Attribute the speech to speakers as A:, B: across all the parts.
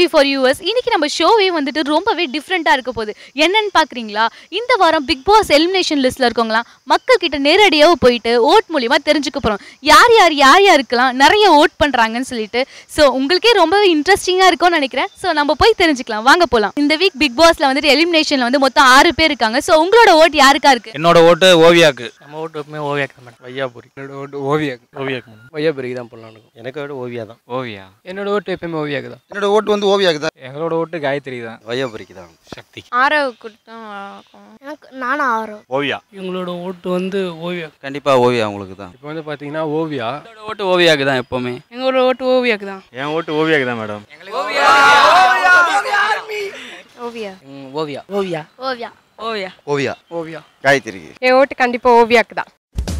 A: for US இன்னைக்கு நம்ம ஷோவே வந்துட்டு ரொம்பவே டிஃப்ரெண்ட்டாக இருக்க போகுது என்னன்னு பார்க்குறீங்களா இந்த வாரம் பிக் பாஸ் எலிமினேஷன் லிஸ்ட்டில் இருக்கவங்களாம் மக்கள் கிட்ட நேரடியாக போயிட்டு ஓட் மூலியமா தெரிஞ்சுக்க போகிறோம் யார் யார் யார் யாருக்கெல்லாம் நிறைய ஓட் பண்ணுறாங்கன்னு சொல்லிட்டு ஸோ உங்களுக்கே ரொம்பவே இன்ட்ரெஸ்டிங்காக இருக்கும்னு நினைக்கிறேன் ஸோ நம்ம போய் தெரிஞ்சுக்கலாம் வாங்க போகலாம் இந்த வீக் பிக் பாஸ்ல வந்துட்டு எலிமினேஷனில் வந்து மொத்தம் ஆறு பேர் இருக்காங்க ஸோ உங்களோட ஓட் யாருக்கா இருக்கு
B: என்னோட ஓட்டு ஓவியாக்கு
C: நம்ம ஓட்டு எப்பவுமே ஓவியாக்கு தான் மேடம்
B: வையாபுரி
C: என்னோட ஓட்டு ஓவியாக்கு
B: ஓவியாக்கு மேடம்
C: வையாபுரிக்கு தான் போடலாம் இருக்கும்
B: எனக்கு விட ஓவியா தான் ஓவியா
C: என்னோட ஓட்டு எப்பயுமே ஓவியாக்கு தான்
D: என்னோட ஓட்டு வந்து ஓவியாக்கு தான்
B: எங்களோட ஓட்டு காயத்ரி தான்
D: வையாபுரிக்கு தான்
B: சக்தி
E: ஆரவுக்கு தான் வழக்கம் எனக்கு நானும் ஆரவ்
B: ஓவியா
C: இவங்களோட ஓட்டு வந்து ஓவியா
D: கண்டிப்பா ஓவியா உங்களுக்கு தான்
C: இப்போ வந்து பார்த்தீங்கன்னா ஓவியா
F: என்னோட ஓட்டு ஓவியாக்கு தான் எப்போவுமே
E: எங்களோட ஓட்டு ஓவியாக்கு தான்
B: என் ஓட்டு ஓவியாக்கு தான் மேடம்
E: ஓவியா
C: ஓவியா
E: ஓவியா ஓவியா
F: ஓவியா
D: ஓவியா
C: ஓவியா
D: காயத்ரிக்கு
E: என் ஓட்டு கண்டிப்பா ஓவியாக்கு தான்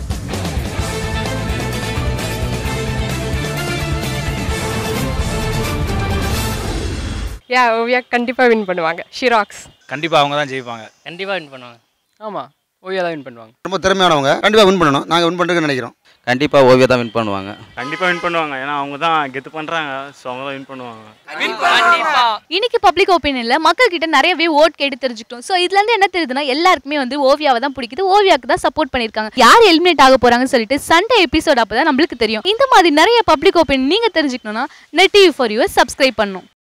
E: யா ஓவியா கண்டிப்பா வின் பண்ணுவாங்க ஷிராக்ஸ்
B: கண்டிப்பா அவங்க தான் ஜெயிப்பாங்க
C: கண்டிப்பாக வின் பண்ணுவாங்க ஆமாம் ஓவியா தான் வின் பண்ணுவாங்க
D: ரொம்ப திறமையானவங்க கண்டிப்பா வின் பண்ணணும் நாங்க வின் பண்றதுக்கு நினைக்கிறோம் கண்டிப்பா ஓவியா தான் வின் பண்ணுவாங்க
B: கண்டிப்பா வின் பண்ணுவாங்க ஏன்னா அவங்க தான் கெத்து பண்றாங்க ஸோ அவங்க தான் வின் பண்ணுவாங்க
A: இன்னைக்கு பப்ளிக் ஒப்பீனியன்ல மக்கள் கிட்ட நிறையவே ஓட் கேட்டு தெரிஞ்சுக்கிட்டோம் ஸோ இதுல இருந்து என்ன தெரியுதுன்னா எல்லாருக்குமே வந்து ஓவியாவை தான் பிடிக்குது ஓவியாக்கு தான் சப்போர்ட் பண்ணிருக்காங்க யார் எலிமினேட் ஆக போறாங்கன்னு சொல்லிட்டு சண்டே எபிசோட் அப்பதான் நம்மளுக்கு தெரியும் இந்த மாதிரி நிறைய பப்ளிக் ஒப்பீனியன் நீங்க தெரிஞ்சுக்கணும்னா net TV for you subscribe பண்ணும்